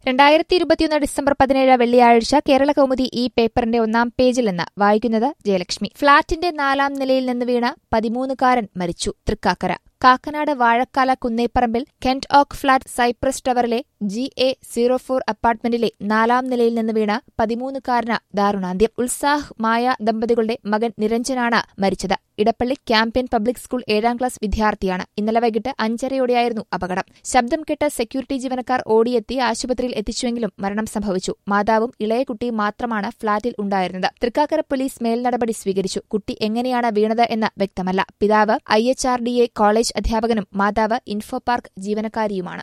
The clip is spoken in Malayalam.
രണ്ടായിരത്തി ഇരുപത്തിയൊന്ന് ഡിസംബർ പതിനേഴ് വെള്ളിയാഴ്ച കേരള കൗമുദി ഈ പേപ്പറിന്റെ ഒന്നാം പേജിൽ നിന്ന് വായിക്കുന്നത് ജയലക്ഷ്മി ഫ്ളാറ്റിന്റെ നാലാം നിലയിൽ നിന്ന് വീണ പതിമൂന്നുകാരൻ മരിച്ചു തൃക്കാക്കര കാക്കനാട് വാഴക്കാല കുന്നേപ്പറമ്പിൽ കെന്റ് ഓക്ക് ഫ്ളാറ്റ് സൈപ്രസ് ടവറിലെ ജി എ സീറോ ഫോർ അപ്പാർട്ട്മെന്റിലെ നാലാം നിലയിൽ നിന്ന് വീണ പതിമൂന്നുകാരന് ദാരുണാന്ത്യം ഉത്സാഹ് മായ ദമ്പതികളുടെ മകൻ നിരഞ്ജനാണ് മരിച്ചത് ഇടപ്പള്ളി ക്യാമ്പയിൻ പബ്ലിക് സ്കൂൾ ഏഴാം ക്ലാസ് വിദ്യാർത്ഥിയാണ് ഇന്നലെ വൈകിട്ട് അഞ്ചരയോടെയായിരുന്നു അപകടം ശബ്ദം കേട്ട് സെക്യൂരിറ്റി ജീവനക്കാർ ഓടിയെത്തി ആശുപത്രിയിൽ എത്തിച്ചുവെങ്കിലും മരണം സംഭവിച്ചു മാതാവും ഇളയ കുട്ടിയും മാത്രമാണ് ഫ്ളാറ്റിൽ ഉണ്ടായിരുന്നത് തൃക്കാക്കര പോലീസ് മേൽനടപടി സ്വീകരിച്ചു കുട്ടി എങ്ങനെയാണ് വീണത് എന്ന് വ്യക്തമല്ല പിതാവ് I H R D A college അധ്യാപകനും മാതാവ് ഇൻഫോ പാർക്ക് ജീവനക്കാരിയുമാണ്